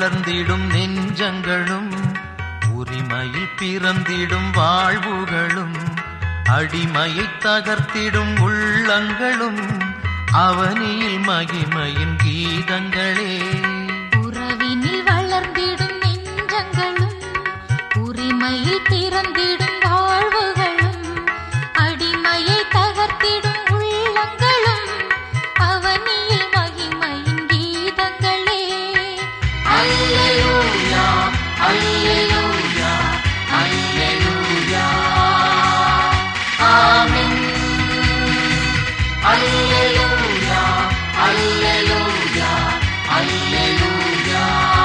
வளர்ந்திடும் நெஞ்சங்களும் உரிமையில் பிறந்திடும் வாழ்வுகளும் அடிமையை தகர்த்திடும் உள்ளங்களும் அவனில் மகிமையின் கீதங்களே உறவினில் வளர்ந்திடும் நெஞ்சங்களும் உரிமையில் பிறந்திடும் வாழ்வுகளும் அடிமையை தகர்த்திடும் உள்ளங்களும் அவனியில் மகிமையின் கீதங்களே அல்லேலூயா அல்லேலூயா அல்லேலூயா ஆமென் அல்லேலூயா அல்லேலூயா அல்லேலூயா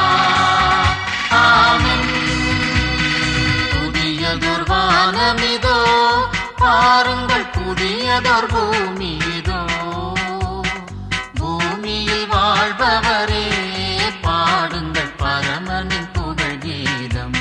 ஆமென் புதியதொரு வானமிதோ பாருங்கள் புதியதொரு பூமியிதோ பூமியில் வாழ்பவரே பாடுங்கள் பரமனின் புகழ் கீதம்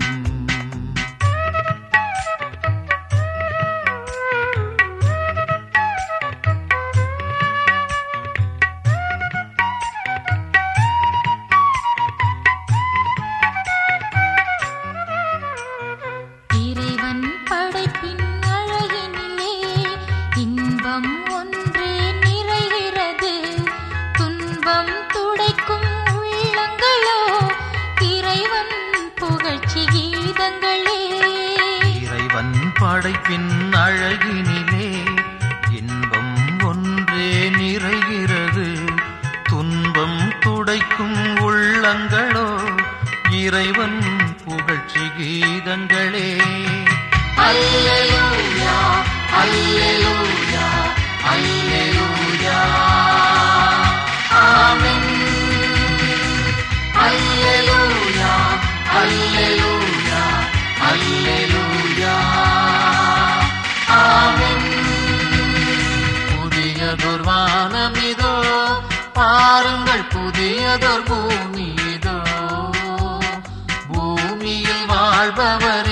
இறைவன் படைப்பின் அழகினிலே இன்பம் ஒன்றே நிறைகிறது துன்பம் துடைக்கும் உள்ளங்களோ இறைவன் புகழ்ச்சி கீதங்களே இறைவன் படைப்பின் அழகினிலே இன்பம் ஒன்றே நிறைகிறது துன்பம் துடைக்கும் உள்ளங்களோ இறைவன் புகழ்ச்சி கீதங்களே அல்லேலூயா அல்லேலூயா அல்லேலூயா ஆமென் அல்லேலூயா அல்லேலூயா அல்லேலூயா ஆமென் புதியதொரு வானமிதோ பாருங்கள் புதியதொரு பூமியிதோ பூமியில் வாழ்பவரே